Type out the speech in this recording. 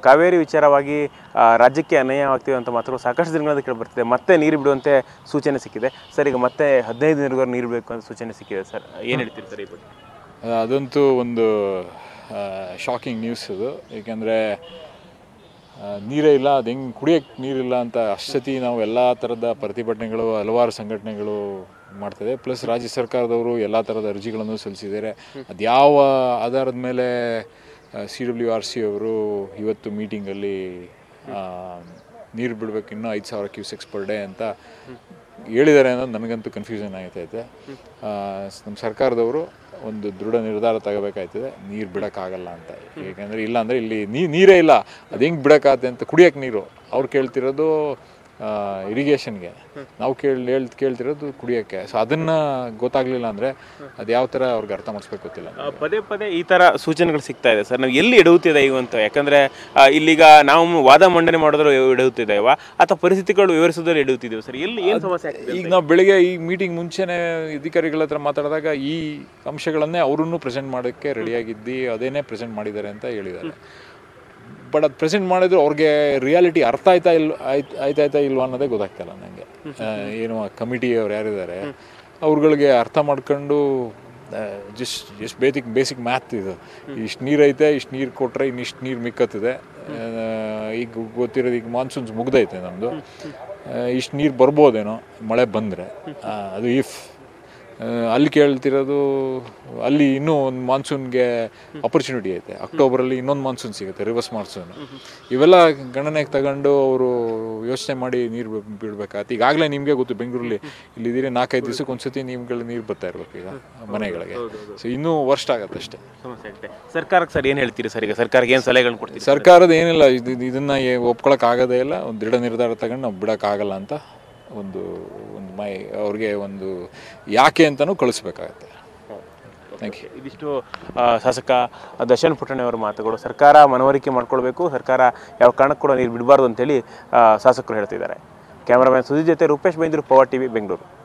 ಕಾವೇರಿ ವಿಚಾರವಾಗಿ ಆ, ರಾಜ್ಯಕ್ಕೆ ಅನ್ಯಾಯವಾಗ್ತಿದೆ ಅಂತ ಮಾತ್ರ ಸಾಕಷ್ಟು ದಿನಗಳಿಂದ ಕೇಳಿ ಬರ್ತಿದೆ ಮತ್ತೆ ನೀರು ಬಿಡುವಂತೆ ಸೂಚನೆ ಸಿಕ್ಕಿದೆ ಸರ್ ಈಗ ಮತ್ತೆ ಹದಿನೈದು ದಿನದವರೆಗೂ ನೀರು ಬಿಡಬೇಕು ಅಂತ ಸೂಚನೆ ಸಿಕ್ಕಿದೆ ಸರ್ ಏನು ಹೇಳ್ತೀರಿ ಸರ್ ಈ ಬಗ್ಗೆ ಅದಂತೂ ಒಂದು ಶಾಕಿಂಗ್ ನ್ಯೂಸ್ ಅದು ಏಕೆಂದರೆ ನೀರೇ ಇಲ್ಲ ಅದು ಹೆಂಗೆ ಕುಡಿಯೋಕ್ಕೆ ನೀರಿಲ್ಲ ಅಂತ ಅಷ್ಟತಿ ನಾವು ಎಲ್ಲ ಥರದ ಪ್ರತಿಭಟನೆಗಳು ಹಲವಾರು ಸಂಘಟನೆಗಳು ಮಾಡ್ತದೆ ಪ್ಲಸ್ ರಾಜ್ಯ ಸರ್ಕಾರದವರು ಎಲ್ಲ ಥರದ ಅರ್ಜಿಗಳನ್ನು ಸಲ್ಲಿಸಿದ್ದಾರೆ ಅದು ಯಾವ ಆಧಾರದ ಮೇಲೆ ಸಿ ಡಬ್ಲ್ಯೂ ಆರ್ ಸಿ ಅವರು ಇವತ್ತು ಮೀಟಿಂಗಲ್ಲಿ ನೀರು ಬಿಡಬೇಕು ಇನ್ನೂ ಐದು ಸಾವಿರ ಕ್ಯೂಸೆಕ್ಸ್ ಪರ್ ಡೇ ಅಂತ ಹೇಳಿದ್ದಾರೆ ಅನ್ನೋದು ನನಗಂತೂ ಕನ್ಫ್ಯೂಷನ್ ಆಗ್ತೈತೆ ನಮ್ಮ ಸರ್ಕಾರದವರು ಒಂದು ದೃಢ ನಿರ್ಧಾರ ತಗೋಬೇಕಾಯ್ತದೆ ನೀರು ಬಿಡೋಕ್ಕಾಗಲ್ಲ ಅಂತ ಏಕೆಂದರೆ ಇಲ್ಲ ಅಂದರೆ ಇಲ್ಲಿ ನೀ ನೀರೇ ಇಲ್ಲ ಅದು ಹೆಂಗೆ ಬಿಡೋಕ್ಕಾಗತ್ತೆ ಅಂತ ಕುಡಿಯೋಕ್ಕೆ ನೀರು ಅವ್ರು ಕೇಳ್ತಿರೋದು ಇರಿಗೇಷನ್ಗೆ ನಾವು ಕೇಳಿ ಹೇಳ್ ಕೇಳ್ತಿರೋದು ಕುಡಿಯೋಕ್ಕೆ ಸೊ ಅದನ್ನು ಗೊತ್ತಾಗಲಿಲ್ಲ ಅಂದರೆ ಅದು ಯಾವ ಥರ ಅವ್ರಿಗೆ ಅರ್ಥ ಮಾಡಿಸ್ಬೇಕು ಗೊತ್ತಿಲ್ಲ ಆ, ಪದೇ ಪದೇ ಈ ತರ ಸೂಚನೆಗಳು ಸಿಗ್ತಾ ಇದೆ ಸರ್ ನಾವು ಎಲ್ಲಿ ಎಡುತ್ತಿದೆ ಇವು ಅಂತ ಯಾಕಂದ್ರೆ ಆ, ಇಲ್ಲೀಗ ನಾವು ವಾದ ಮಂಡನೆ ಮಾಡಿದ್ರು ಎಡುತ್ತಿದ್ದೇವ ಅಥವಾ ಪರಿಸ್ಥಿತಿಗಳು ವಿವರಿಸೋದ್ರಲ್ಲಿ ಎಡುತ್ತಿದ್ದೇವೆ ಸರ್ ಎಲ್ಲಿ ಏನು ಸಮಸ್ಯೆ ಆಗ್ತಿದೆ ಈಗ ನಾವು ಬೆಳಿಗ್ಗೆ ಈ ಮೀಟಿಂಗ್ ಮುಂಚೆನೇ ಅಧಿಕಾರಿಗಳ ಹತ್ರ ಮಾತಾಡಿದಾಗ ಈ ಅಂಶಗಳನ್ನೇ ಅವರನ್ನು ಪ್ರೆಸೆಂಟ್ ಮಾಡೋಕ್ಕೆ ರೆಡಿಯಾಗಿದ್ದು ಅದೇನೇ ಪ್ರೆಸೆಂಟ್ ಮಾಡಿದ್ದಾರೆ ಅಂತ ಹೇಳಿದ್ದಾರೆ ಬಟ್ ಅದು ಪ್ರೆಸೆಂಟ್ ಮಾಡಿದ್ರು ಅವ್ರಿಗೆ ರಿಯಾಲಿಟಿ ಅರ್ಥ ಆಯ್ತಾ ಇಲ್ಲ ಆಯ್ತು ಆಯ್ತಾಯ್ತಾ ಇಲ್ವಾ ಅನ್ನೋದೇ ಗೊತ್ತಾಗ್ತಿಲ್ಲ ನನಗೆ ಏನು ಕಮಿಟಿ ಅವ್ರು ಯಾರಿದ್ದಾರೆ ಅವ್ರುಗಳಿಗೆ ಅರ್ಥ ಮಾಡ್ಕೊಂಡು just just basic basic math ಇದು ಇಷ್ಟು ನೀರು ಐತೆ ಇಷ್ಟು ನೀರು ಕೊಟ್ಟರೆ ಇನ್ನಿಷ್ಟು ನೀರು ಮಿಕ್ಕತ್ತಿದೆ ಈಗ ಗೊತ್ತಿರೋದು ಈಗ ಮಾನ್ಸೂನ್ಸ್ ಮುಗ್ದೈತೆ ನಮ್ಮದು ಇಷ್ಟು ನೀರು ಬರ್ಬೋದೇನೋ ಮಳೆ ಬಂದರೆ ಅದು ಇಫ್ ಅಲ್ಲಿ ಕೇಳ್ತಿರೋದು ಅಲ್ಲಿ ಇನ್ನೂ ಒಂದು ಮಾನ್ಸೂನ್ಗೆ ಆಪರ್ಚುನಿಟಿ ಐತೆ ಅಕ್ಟೋಬರಲ್ಲಿ ಇನ್ನೊಂದು ಮಾನ್ಸೂನ್ ಸಿಗುತ್ತೆ ರಿವರ್ಸ್ ಮಾನ್ಸೂನ್ ಇವೆಲ್ಲ ಗಣನೆಗೆ ತಗೊಂಡು ಅವರು ಯೋಚನೆ ಮಾಡಿ ನೀರು ಬಿಡ್ಬೇಕಾಗತ್ತೆ ಈಗಾಗಲೇ ನಿಮಗೆ ಗೊತ್ತು ಬೆಂಗಳೂರಲ್ಲಿ ಇಲ್ಲಿದ್ದೀರಿ ನಾಲ್ಕೈದು ದಿವಸಕ್ಕೆ ಒಂದ್ಸತಿ ನಿಮ್ಗಳು ನೀರು ಬರ್ತಾ ಇರ್ಬೇಕು ಈಗ ಮನೆಗಳಿಗೆ ಸೊ ಇನ್ನೂ ವರ್ಷ ಆಗತ್ತೆ ಅಷ್ಟೇ ಸಮಸ್ಯೆ ಆಗುತ್ತೆ ಸರ್ಕಾರಕ್ಕೆ ಸರ್ ಏನು ಹೇಳ್ತೀರಿ ಸರ್ ಈಗ ಸರ್ಕಾರಕ್ಕೆ ಏನು ಸಲಹೆಗಳನ್ನ ಕೊಡ್ತೀರಿ ಸರ್ಕಾರದ ಏನಿಲ್ಲ ಇದು ಇದನ್ನ ಒಪ್ಕೊಳಕ್ ಆಗೋದೇ ಇಲ್ಲ ಒಂದು ದೃಢ ನಿರ್ಧಾರ ತಗೊಂಡು ನಾವು ಬಿಡೋಕ್ಕಾಗಲ್ಲ ಅಂತ ಒಂದು ಒಂದು ಮೈ ಅವ್ರಿಗೆ ಒಂದು ಯಾಕೆ ಅಂತಲೂ ಕಳಿಸ್ಬೇಕಾಗತ್ತೆ ಥ್ಯಾಂಕ್ ಯು ಇದಿಷ್ಟು ಆ, ಶಾಸಕ ದರ್ಶನ್ ಪುಟ್ಟಣ್ಣ ಅವರ ಮಾತುಗಳು ಸರ್ಕಾರ ಮನವರಿಕೆ ಮಾಡ್ಕೊಳ್ಬೇಕು ಸರ್ಕಾರ ಯಾವ ಕಾರಣಕ್ಕೂ ಕೂಡ ನೀರು ಬಿಡಬಾರ್ದು ಅಂತೇಳಿ ಆ, ಶಾಸಕರು ಹೇಳ್ತಿದ್ದಾರೆ ಕ್ಯಾಮರಾಮ್ಯಾನ್ ಸುದೀಪ್ ಜೊತೆ ರೂಪೇಶ್ ಬೈಂದ್ರು ಪವರ್ ಟಿವಿ ಬೆಂಗಳೂರು